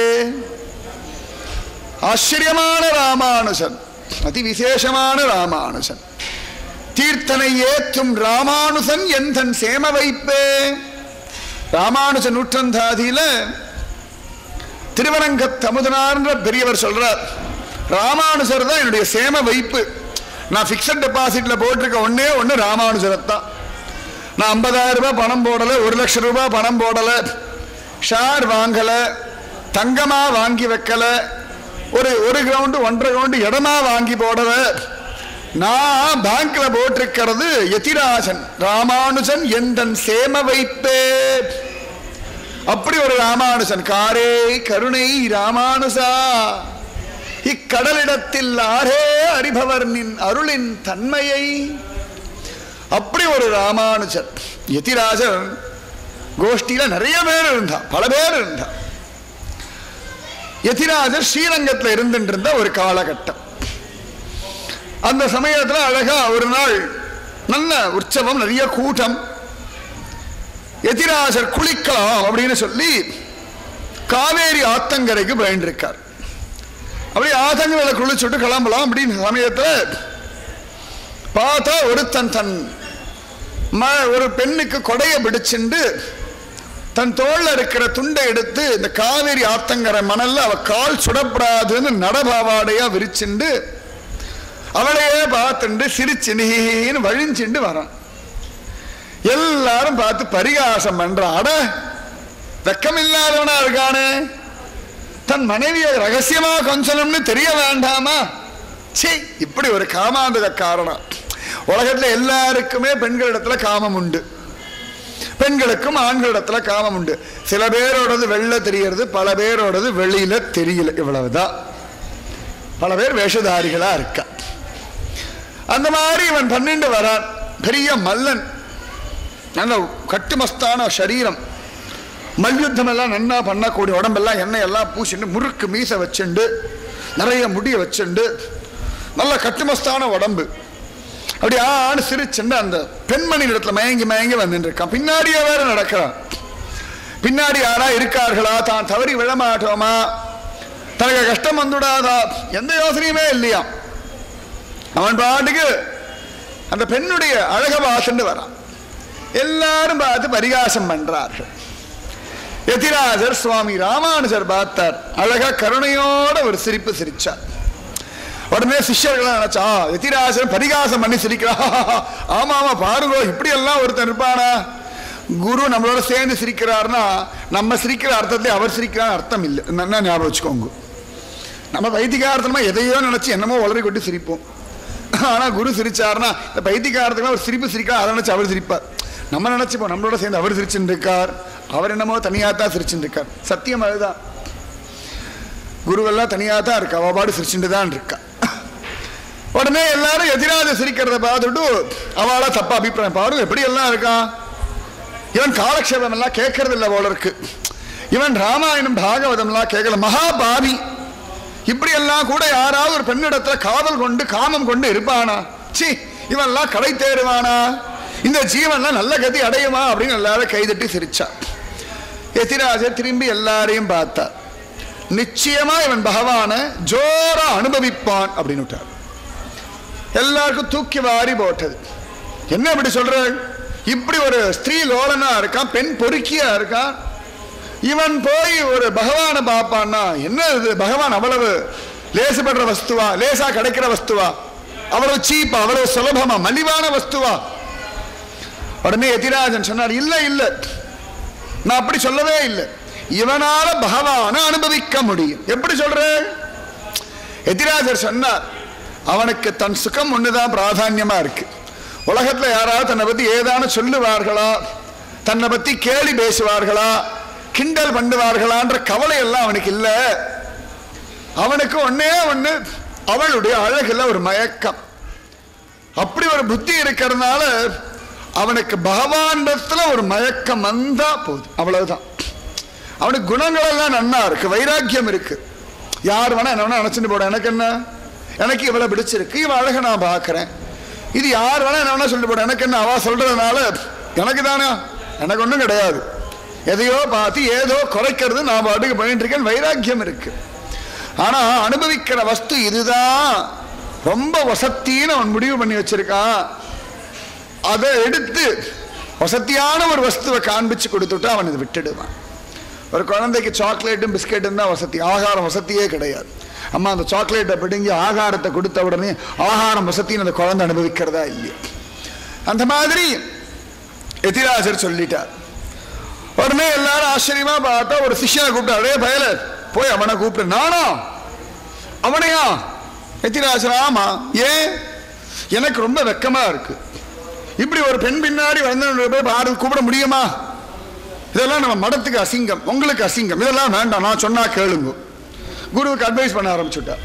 ஆச்சரியமான ராமானுஜன் அதி விசேஷமான ராமானுஜன் தீர்த்தனை ஏற்றும் ராமானுஜன் எந்தன் சேம வைப்பே ராமானுஜன் நூற்றந்தாதியில திருவரங்கத் அமுதனார்ன்ற பெரியவர் சொல்றார் ராமானுஜர் தான் என்னுடைய சேம வைப்பு நான் பிக்சட் டெபாசிட்ல போட்டிருக்க ஒன்னே ஒன்று ராமானுஜரத்தான் நான் ஐம்பதாயிரம் ரூபாய் பணம் போடல ஒரு லட்சம் ரூபாய் பணம் போடல ஷேர் வாங்கல தங்கமா வாங்கி வைக்கல ஒரு ஒரு கிரவுண்டு ஒன்றரை கிரவுண்டு இடமா வாங்கி போடல நான் பேங்க்ல போட்டிருக்கிறது எதிராஜன் ராமானுஜன் எந்தன் சேம வைப்பே அப்படி ஒரு ராமானுஜன் காரே கருணை ராமானுசா இக்கடலிடத்தில் ஆரே அறிபவர் நின் அருளின் தன்மையை அப்படி ஒரு ராமானுஜன் யதிராஜன் கோஷ்டியில நிறைய பேர் இருந்தா பல பேர் இருந்தா யதிராஜர் ஸ்ரீரங்கத்தில் இருந்துட்டு இருந்த ஒரு காலகட்டம் அந்த சமயத்துல அழகா ஒரு நாள் நல்ல உற்சவம் நிறைய கூட்டம் எதிராசர் குளிக்கலாம் அப்படின்னு சொல்லி காவேரி ஆத்தங்கரைக்கு பயந்திருக்கார் அப்படி ஆத்தங்கரையில குளிச்சுட்டு கிளம்பலாம் அப்படின்னு சமயத்துல பார்த்தா ஒருத்தன் தன் ம- ஒரு பெண்ணுக்கு கொடைய பிடிச்சுண்டு தன் தோல்ல இருக்கிற துண்டை எடுத்து இந்த காவேரி ஆத்தங்கரை மணல்ல அவ கால் சுடப்படாதுன்னு நடபாவாடையா விரிச்சுண்டு அவளையே பார்த்துண்டு சிரிச்சு நீன்னு வழிஞ்சுண்டு வரான் எல்லாரும் பார்த்து பரிகாசம் பண்றான் அட வெக்கமில்லாதவனா இருக்கானே தன் மனைவியை ரகசியமா கொஞ்சணும்னு தெரிய வேண்டாமா சீ இப்படி ஒரு காமாந்தக காரணம் உலகத்துல எல்லாருக்குமே பெண்களிடத்துல காமம் உண்டு பெண்களுக்கும் ஆண்களிடத்துல காமம் உண்டு சில பேரோடது வெளில தெரியறது பல பேரோடது வெளியில தெரியல இவ்வளவுதான் பல பேர் வேஷதாரிகளா இருக்கா அந்த மாதிரி இவன் பன்னெண்டு வரான் பெரிய மல்லன் நல்ல கட்டுமஸ்தான சரீரம் மல்யுத்தம் எல்லாம் நன்னா பண்ணக்கூடிய உடம்பெல்லாம் எண்ணெய் எல்லாம் பூசிண்டு முறுக்கு மீச வச்சுண்டு நிறைய முடிய வச்சுண்டு நல்ல கட்டுமஸ்தான உடம்பு அப்படி ஆணு சிரிச்சுண்டு அந்த பெண்மணி இடத்துல மயங்கி மயங்கி வந்துட்டு இருக்கான் பின்னாடியே வேற நடக்கிறான் பின்னாடி யாரா இருக்கார்களா தான் தவறி விழமாட்டோமா தனக்கு கஷ்டம் வந்துடாதா எந்த யோசனையுமே இல்லையா அவன் பாட்டுக்கு அந்த பெண்ணுடைய அழக வாசண்டு வரான் எல்லாரும் பார்த்து பரிகாசம் பண்றார்கள் எதிராஜர் சுவாமி ராமானுஜர் பார்த்தார் அழகா கருணையோட ஒரு சிரிப்பு சிரிச்சார் உடனே சிஷ்யர்கள் நினைச்சா எதிராஜர் பரிகாசம் பண்ணி சிரிக்கிறா ஆமா ஆமா பாருங்கோ இப்படி எல்லாம் ஒருத்தன் இருப்பானா குரு நம்மளோட சேர்ந்து சிரிக்கிறாருன்னா நம்ம சிரிக்கிற அர்த்தத்தை அவர் சிரிக்கிறான்னு அர்த்தம் இல்லை நல்லா ஞாபகம் வச்சுக்கோங்க நம்ம பைத்தியகாரத்தனமா எதையோ நினைச்சு என்னமோ உளறி கொண்டு சிரிப்போம் ஆனா குரு சிரிச்சாருன்னா இந்த பைத்தியகாரத்துக்கு ஒரு சிரிப்பு சிரிக்கலாம் அதை நினைச்சு அவர் சிரிப்பார் நம்ம நினைச்சுப்போம் நம்மளோட சேர்ந்து அவர் சிரிச்சுட்டு இருக்கார் அவர் என்னமோ தனியாக தான் சிரிச்சுட்டு இருக்கார் சத்தியம் அதுதான் குருவெல்லாம் தனியாக தான் இருக்கா அவ பாடு சிரிச்சுட்டு தான் இருக்கா உடனே எல்லாரும் எதிராக சிரிக்கிறத பார்த்துட்டு அவளா தப்பா அபிப்பிராயம் பாருங்க எப்படி எல்லாம் இருக்கான் இவன் காலக்ஷேபம் எல்லாம் கேட்கறது இல்லை போல இருக்கு இவன் ராமாயணம் பாகவதம் எல்லாம் கேட்கல மகாபாவி இப்படி எல்லாம் கூட யாராவது ஒரு பெண்ணிடத்துல காதல் கொண்டு காமம் கொண்டு இருப்பானா சி இவன்லாம் கடை தேடுவானா இந்த ஜீவன்லாம் நல்ல கதி அடையுமா அப்படின்னு எல்லாரும் கைதட்டி சிரிச்சா எதிராஜர் திரும்பி எல்லாரையும் பார்த்தா நிச்சயமா இவன் பகவான ஜோரா அனுபவிப்பான் அப்படின்னு விட்டார் எல்லாருக்கும் தூக்கி வாரி போட்டது என்ன இப்படி சொல்ற இப்படி ஒரு ஸ்திரீ லோலனா இருக்கான் பெண் பொறுக்கியா இருக்கான் இவன் போய் ஒரு பகவானை பார்ப்பான்னா என்ன இது பகவான் அவ்வளவு லேசுபடுற வஸ்துவா லேசா கிடைக்கிற வஸ்துவா அவ்வளவு சீப்பா அவ்வளவு சுலபமா மலிவான வஸ்துவா உடனே எதிராஜன் சொன்னார் இல்ல இல்ல நான் அப்படி சொல்லவே இல்லை இவனால பகவானை அனுபவிக்க முடியும் எப்படி சொல்ற எதிராஜர் சொன்னார் அவனுக்கு தன் சுகம் ஒண்ணுதான் பிராதான்யமா இருக்கு உலகத்துல யாராவது தன்னை பத்தி ஏதானு சொல்லுவார்களா தன்னை பத்தி கேலி பேசுவார்களா கிண்டல் பண்ணுவார்களான்ற கவலை எல்லாம் அவனுக்கு இல்ல அவனுக்கு ஒன்னே ஒண்ணு அவளுடைய அழகுல ஒரு மயக்கம் அப்படி ஒரு புத்தி இருக்கிறதுனால அவனுக்கு பகவானிடத்துல ஒரு மயக்கம் வந்தா போதும் அவ்வளவுதான் அவனுக்கு குணங்கள் எல்லாம் நன்னா இருக்கு வைராக்கியம் இருக்கு யார் வேணா என்ன வேணா நினைச்சுட்டு போட எனக்கு என்ன எனக்கு இவ்வளவு பிடிச்சிருக்கு இவ அழக நான் பார்க்கறேன் இது யார் வேணா என்ன வேணா சொல்லிட்டு போட எனக்கு என்ன அவ சொல்றதுனால எனக்கு தானே எனக்கு ஒன்றும் கிடையாது எதையோ பார்த்து ஏதோ குறைக்கிறது நான் பாட்டுக்கு பண்ணிட்டு இருக்கேன் வைராக்கியம் இருக்கு ஆனா அனுபவிக்கிற வஸ்து இதுதான் ரொம்ப வசத்தின்னு அவன் முடிவு பண்ணி வச்சிருக்கான் அதை எடுத்து வசத்தியான ஒரு வஸ்துவை காண்பிச்சு கொடுத்துட்டு அவன் இதை விட்டுடுவான் ஒரு குழந்தைக்கு சாக்லேட்டும் பிஸ்கெட்டும் தான் வசதி ஆகாரம் வசதியே கிடையாது அம்மா அந்த சாக்லேட்டை பிடுங்கி ஆகாரத்தை கொடுத்த உடனே ஆகாரம் வசத்தின்னு அந்த குழந்தை அனுபவிக்கிறதா இல்லையா அந்த மாதிரி எதிராஜர் சொல்லிட்டார் உடனே எல்லாரும் ஆச்சரியமா பார்த்தா ஒரு சிஷ்யனை கூப்பிட்டாரு பயல போய் அவனை கூப்பிட்டு நானா அவனையா எத்திராஜர் ஆமா ஏன் எனக்கு ரொம்ப வெக்கமா இருக்கு இப்படி ஒரு பெண் பின்னாடி வந்து போய் பாரு கூப்பிட முடியுமா இதெல்லாம் நம்ம மடத்துக்கு அசிங்கம் உங்களுக்கு அசிங்கம் இதெல்லாம் வேண்டாம் நான் சொன்னா கேளுங்க குருவுக்கு அட்வைஸ் பண்ண ஆரம்பிச்சுட்டார்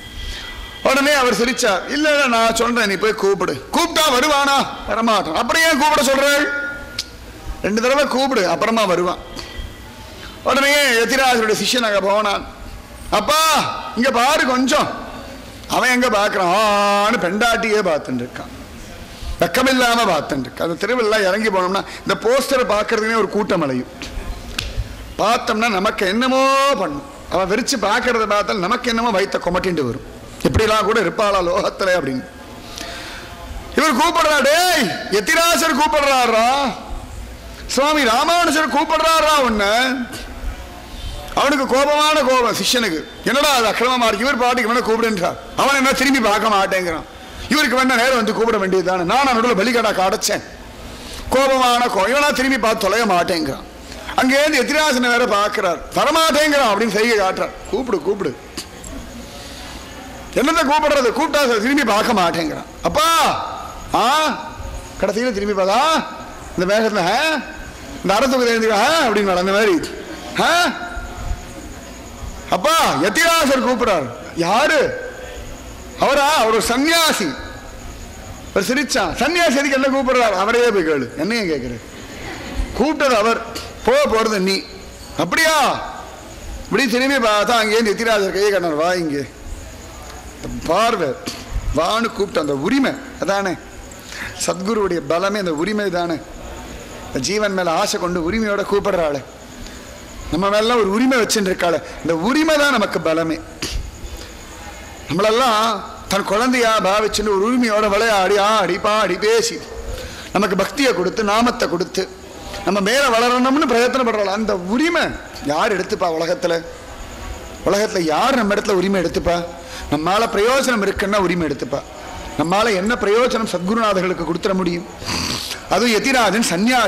உடனே அவர் சிரிச்சார் இல்ல இல்ல நான் சொல்றேன் நீ போய் கூப்பிடு கூப்பிட்டா வருவானா வரமாட்டான் அப்படியே கூப்பிட சொல்றேன் ரெண்டு தடவை கூப்பிடு அப்புறமா வருவான் உடனே எத்திராஜருடைய சிஷ்யன் அங்க போனான் அப்பா இங்க பாரு கொஞ்சம் அவன் எங்க பார்க்கறான் ஆன்னு பெண்டாட்டியே பார்த்துட்டு இருக்கான் வெக்கமில்லாம பார்த்துட்டு இருக்கு அந்த தெருவில் இறங்கி போனோம்னா இந்த போஸ்டரை பார்க்கறதுனே ஒரு கூட்டம் அலையும் பார்த்தோம்னா நமக்கு என்னமோ பண்ணும் அவன் விரிச்சு பார்க்கறத பார்த்தால் நமக்கு என்னமோ வயித்த கொமட்டிண்டு வரும் இப்படிலாம் கூட இருப்பாளா லோகத்துல அப்படின்னு இவர் கூப்பிடுறா டேய் எத்திராசர் கூப்பிடுறாரா சுவாமி ராமானுஜர் கூப்பிடுறாரா உன்ன அவனுக்கு கோபமான கோபம் சிஷ்யனுக்கு என்னடா அது அக்கிரமமா இருக்கு இவர் பாட்டுக்கு வேணா கூப்பிடுன்றார் அவன் என்ன திரும்பி பார்க்க மாட்டேங்கிறான் இவருக்கு வேணா நேரம் வந்து கூப்பிட வேண்டியதுதானே நான் நடுவில் பலிகடா அடைச்சேன் கோபமான கோபம் இவனா திரும்பி பார்த்து தொலைய மாட்டேங்கிறான் அங்கேருந்து எத்திராசனை வேற பார்க்கிறார் வரமாட்டேங்கிறான் அப்படின்னு செய்ய காட்டுறார் கூப்பிடு கூப்பிடு என்னத்தை கூப்பிடுறது கூப்பிட்டா திரும்பி பார்க்க மாட்டேங்கிறான் அப்பா ஆ கடைசியில் திரும்பி பார்த்தா இந்த வேகத்துல ஆ? இந்த அறத்துக்கு தெரிஞ்சு அப்படின்னு அந்த மாதிரி ஆ? அப்பா எத்திராசர் கூப்பிடுறார் யாரு அவரா அவர் ஒரு சன்னியாசி அவர் சிரிச்சான் சன்னியாசி எதுக்கு என்ன கூப்பிடுறார் அவரையே போய் கேளு என்னையும் கேட்குறேன் கூப்பிட்டது அவர் போக போறது நீ அப்படியா இப்படி திரும்பி பார்த்தா அங்கேருந்து எத்திராஜர் கையை கண்ணர் வா இங்கே பார்வை வான்னு கூப்பிட்ட அந்த உரிமை அதானே சத்குருவுடைய பலமே அந்த உரிமை தானே இந்த ஜீவன் மேல ஆசை கொண்டு உரிமையோட கூப்பிடுறாள் நம்ம மேல ஒரு உரிமை வச்சுட்டு இருக்காள் இந்த உரிமை தான் நமக்கு பலமே நம்மளெல்லாம் தன் குழந்தையா பாவிச்சுன்னு ஒரு உரிமையோட விளையாடி ஆடி பாடி பேசி நமக்கு பக்தியை கொடுத்து நாமத்தை கொடுத்து நம்ம மேல வளரணும்னு பிரயத்தனப்படுறாள் அந்த உரிமை யார் எடுத்துப்பா உலகத்துல உலகத்துல யார் நம்ம இடத்துல உரிமை எடுத்துப்பா நம்மால பிரயோஜனம் இருக்குன்னா உரிமை எடுத்துப்பா நம்மால என்ன பிரயோஜனம் சத்குருநாதர்களுக்கு கொடுத்துட முடியும் அதுவும் எதிராஜன் சன்னியாசி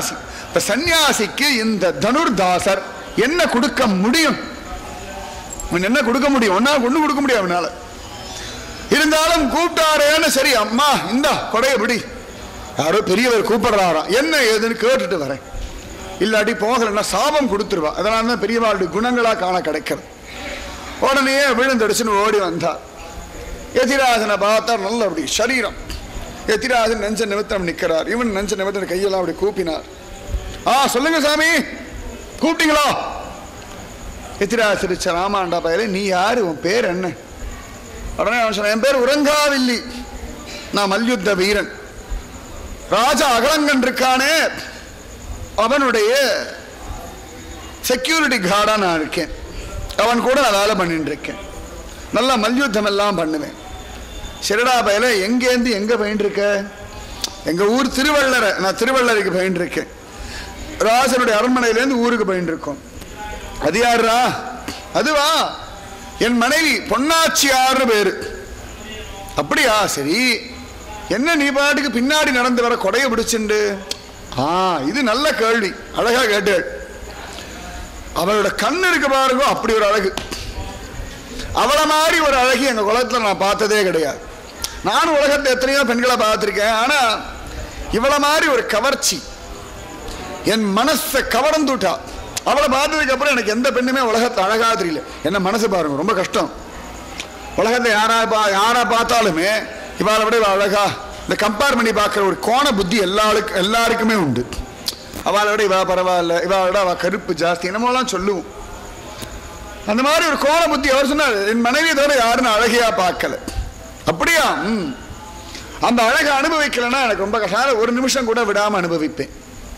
இப்ப சன்னியாசிக்கு இந்த தனுர்தாசர் என்ன கொடுக்க முடியும் அவன் என்ன கொடுக்க முடியும் ஒன்னா கொண்டு கொடுக்க முடியும் அவனால இருந்தாலும் கூப்பிட்டாரேன்னு சரி அம்மா இந்தா கொடைய பிடி யாரோ பெரியவர் கூப்பிடுறாராம் என்ன ஏதுன்னு கேட்டுட்டு வரேன் இல்லாட்டி போகலைன்னா சாபம் கொடுத்துருவா அதனால தான் பெரியவாளுடைய குணங்களா காண கிடைக்கிறது உடனே விழுந்தடிச்சுன்னு ஓடி வந்தார் எதிராஜனை பார்த்தா நல்ல அப்படி சரீரம் எதிராஜன் நெஞ்ச நிமித்தம் நிற்கிறார் இவன் நெஞ்ச நிமித்தம் கையெல்லாம் அப்படி கூப்பினார் ஆ சொல்லுங்க சாமி கூப்பிட்டீங்களா எத்திராஜ் சிரிச்ச ராமாண்டா பயலே நீ யாரு உன் பேர் என்ன உடனே அவன் சொன்னான் என் பேர் உறங்காவில்லி நான் மல்யுத்த வீரன் ராஜா அகலங்கன் இருக்கானே அவனுடைய செக்யூரிட்டி கார்டா நான் இருக்கேன் அவன் கூட நான் வேலை பண்ணிட்டு இருக்கேன் நல்லா மல்யுத்தம் எல்லாம் பண்ணுவேன் சிறடா பயல எங்கேருந்து எங்க பயின்று இருக்க எங்க ஊர் திருவள்ளரை நான் திருவள்ளரைக்கு பயின்று இருக்கேன் ராஜனுடைய அரண்மனையிலேருந்து ஊருக்கு பயின்று இருக்கோம் அது யாருடா அதுவா என் மனைவி பொன்னாச்சியார்னு பேரு அப்படியா சரி என்ன நீ பாட்டுக்கு பின்னாடி நடந்து வர கொடைய பிடிச்சுண்டு ஆ இது நல்ல கேள்வி அழகா கேட்டேள் அவளோட கண் இருக்கு பாருங்க அப்படி ஒரு அழகு அவளை மாதிரி ஒரு அழகி எங்க குலத்துல நான் பார்த்ததே கிடையாது நானும் உலகத்தை எத்தனையோ பெண்களை பார்த்துருக்கேன் ஆனா இவளை மாதிரி ஒரு கவர்ச்சி என் மனசை கவர்ந்துட்டா அவளை பார்த்ததுக்கு அப்புறம் எனக்கு எந்த பெண்ணுமே உலகத்தை அழகா தெரியல என்ன மனசு பாருங்க ரொம்ப கஷ்டம் உலகத்தை யாரா பா யாரா பார்த்தாலுமே இவாளை விட இவ அழகா இந்த கம்பேர் பண்ணி பார்க்குற ஒரு கோண புத்தி எல்லாருக்கும் எல்லாருக்குமே உண்டு அவளை விட இவா பரவாயில்ல இவளை விட அவ கருப்பு ஜாஸ்தி என்னமோலாம் சொல்லுவோம் அந்த மாதிரி ஒரு கோண புத்தி அவர் சொன்னார் என் மனைவியை தவிர யாரும் அழகையா பார்க்கல அப்படியா ம் அந்த அழகை அனுபவிக்கலைன்னா எனக்கு ரொம்ப கஷ்டம் ஒரு நிமிஷம் கூட விடாம அனுபவிப்பேன்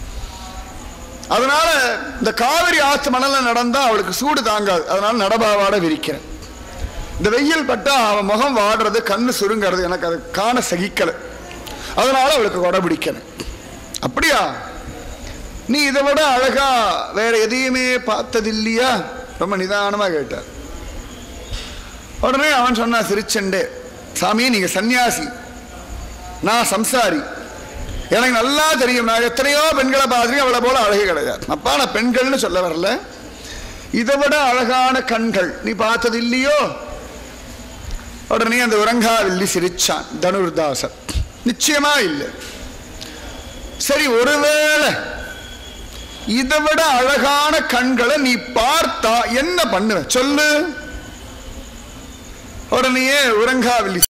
அதனால இந்த காவிரி ஆத்து மணல்ல நடந்தா அவளுக்கு சூடு தாங்காது அதனால நடபாவாட விரிக்கிறேன் இந்த வெயில் பட்டா அவன் முகம் வாடுறது கண்ணு சுருங்கிறது எனக்கு அது காண சகிக்கல அதனால அவளுக்கு கொடை பிடிக்கிறேன் அப்படியா நீ இதை விட அழகா வேற எதையுமே பார்த்ததில்லையா ரொம்ப நிதானமா கேட்டார் உடனே அவன் சொன்னா சிரிச்சண்டே சாமி நீங்க சன்னியாசி நான் சம்சாரி எனக்கு நல்லா தெரியும் நான் எத்தனையோ பெண்களை பார்த்துருக்கேன் அவளை போல அழகு கிடையாது அப்பா நான் பெண்கள்னு சொல்ல வரல இதை விட அழகான கண்கள் நீ பார்த்தது இல்லையோ உடனே அந்த உறங்காவில்லி சிரிச்சான் தனுர்தாசர் நிச்சயமா இல்லை சரி ஒருவேளை இதை விட அழகான கண்களை நீ பார்த்தா என்ன பண்ணுவ சொல்லு உடனே உறங்காவில்லி